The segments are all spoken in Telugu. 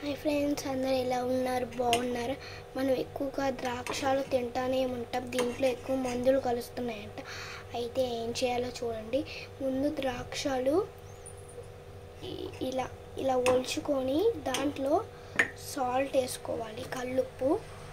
హాయ్ ఫ్రెండ్స్ అందరు ఎలా ఉన్నారు బాగున్నారు మనం ఎక్కువగా ద్రాక్షాలు తింటానే ఉంటాం దీంట్లో ఎక్కువ మందులు కలుస్తున్నాయంట అయితే ఏం చేయాలో చూడండి ముందు ద్రాక్షాలు ఇ- ఇలా ఇలా ఒలుచుకొని దాంట్లో సాల్ట్ వేసుకోవాలి కల్లుప్పు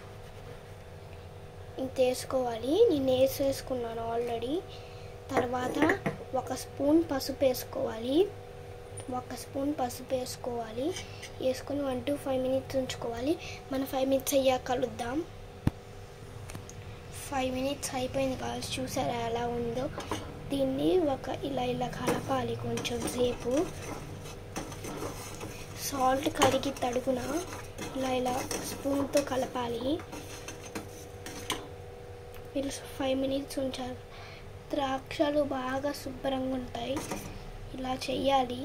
ఇంత వేసుకోవాలి నేను వేసేసుకున్నాను ఆల్రెడీ తర్వాత ఒక స్పూన్ పసుపు వేసుకోవాలి ఒక స్పూన్ పసుపు వేసుకోవాలి వేసుకొని వన్ టు ఫైవ్ మినిట్స్ ఉంచుకోవాలి మన ఫైవ్ మినిట్స్ అయ్యాక కలుద్దాం ఫైవ్ మినిట్స్ అయిపోయింది కాదు చూసారా ఎలా ఉందో దీన్ని ఒక ఇలా ఇలా కలపాలి కొంచెం సేపు సాల్ట్ కరిగి తడుగున ఇలా ఇలా స్పూన్తో కలపాలి మీరు ఫైవ్ మినిట్స్ ఉంచాలి ద్రాక్షలు బాగా శుభ్రంగా ఉంటాయి ఇలా చెయ్యాలి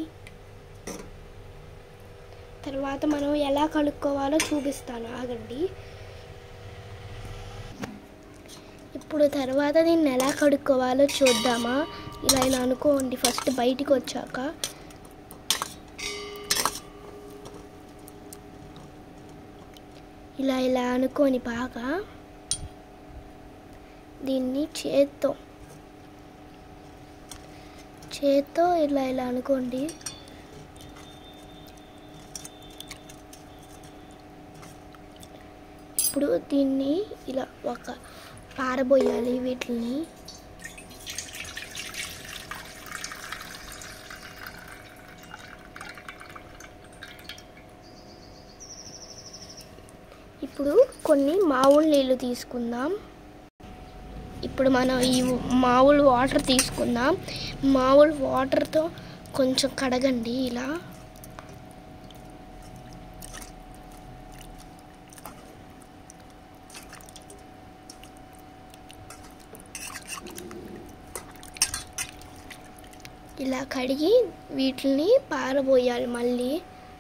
తర్వాత మనం ఎలా కలుపుకోవాలో చూపిస్తాను ఆగండి ఇప్పుడు తర్వాత దీన్ని ఎలా కడుక్కోవాలో చూద్దామా ఇలా ఇలా అనుకోండి ఫస్ట్ బయటికి వచ్చాక ఇలా ఇలా అనుకొని బాగా దీన్ని చేత్తో చేత్తో ఇలా ఇలా అనుకోండి ఇప్పుడు దీన్ని ఇలా ఒక పారబోయాలి వీటిని ఇప్పుడు కొన్ని మామూలు నీళ్ళు తీసుకుందాం ఇప్పుడు మనం ఈ మామూలు వాటర్ తీసుకుందాం మామూలు వాటర్తో కొంచెం కడగండి ఇలా ఇలా కడిగి వీటిని పారబోయాలి మళ్ళీ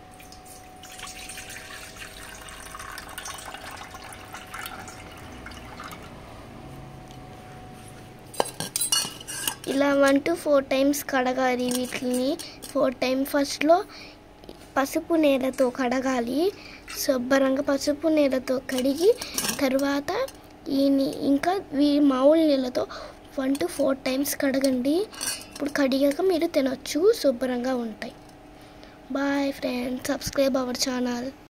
ఇలా వన్ టు ఫోర్ టైమ్స్ కడగాలి వీటిని ఫోర్ టైమ్ ఫస్ట్లో పసుపు నీళ్ళతో కడగాలి శుభ్రంగా పసుపు నీళ్ళతో కడిగి తర్వాత ఈ నీ- ఇంకా వీ మామూలు నీళ్ళతో వన్ టు ఫోర్ టైమ్స్ కడగండి ఇప్పుడు కడిగాక మీరు తినొచ్చు శుభ్రంగా ఉంటాయి boy friends subscribe our channel